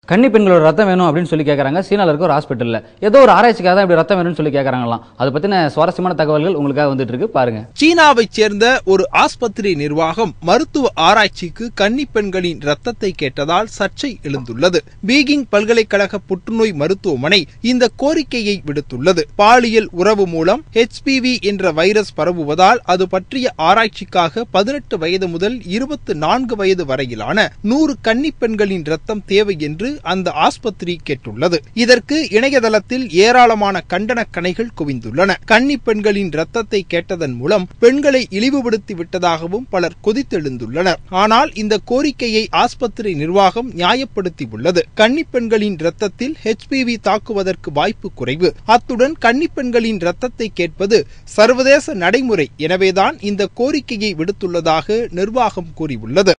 கன்னி பெண்களோட ரத்தம் வேணும் அப்படின்னு சொல்லி கேட்குறாங்க சீனால இருக்க ஒரு ஹாஸ்பிட்டலில் ஏதோ ஒரு ஆராய்ச்சிக்காக தான் இப்படி ரத்தம் வேணும்னு சொல்லி கேட்குறாங்களாம் அதை பற்றின சுவாரஸ்யமான தகவல்கள் உங்களுக்காக வந்துட்டு இருக்கு பாருங்க சீனாவைச் சேர்ந்த ஒரு ஆஸ்பத்திரி நிர்வாகம் மருத்துவ ஆராய்ச்சிக்கு கன்னி பெண்களின் ரத்தத்தை கேட்டதால் சர்ச்சை எழுந்துள்ளது பீகிங் பல்கலைக்கழக புற்றுநோய் மருத்துவமனை இந்த கோரிக்கையை விடுத்துள்ளது பாலியல் உறவு மூலம் ஹெச்பிவி என்ற வைரஸ் பரவுவதால் அது பற்றிய ஆராய்ச்சிக்காக பதினெட்டு வயது முதல் இருபத்து நான்கு வயது வரையிலான நூறு கன்னி பெண்களின் ரத்தம் தேவை என்று அந்த ஆஸ்பத்திரி கேட்டுள்ளது இதற்கு இணையதளத்தில் ஏராளமான கண்டன கணைகள் குவிந்துள்ளன கன்னி பெண்களின் ரத்தத்தை கேட்டதன் மூலம் பெண்களை இழிவுபடுத்தி விட்டதாகவும் பலர் கொதித்தெழுந்துள்ளனர் ஆனால் இந்த கோரிக்கையை ஆஸ்பத்திரி நிர்வாகம் நியாயப்படுத்தி உள்ளது கன்னி பெண்களின் ரத்தத்தில் ஹெச்பிவி தாக்குவதற்கு வாய்ப்பு குறைவு அத்துடன் கன்னி பெண்களின் ரத்தத்தை கேட்பது சர்வதேச நடைமுறை எனவேதான் இந்த கோரிக்கையை விடுத்துள்ளதாக நிர்வாகம் கூறியுள்ளது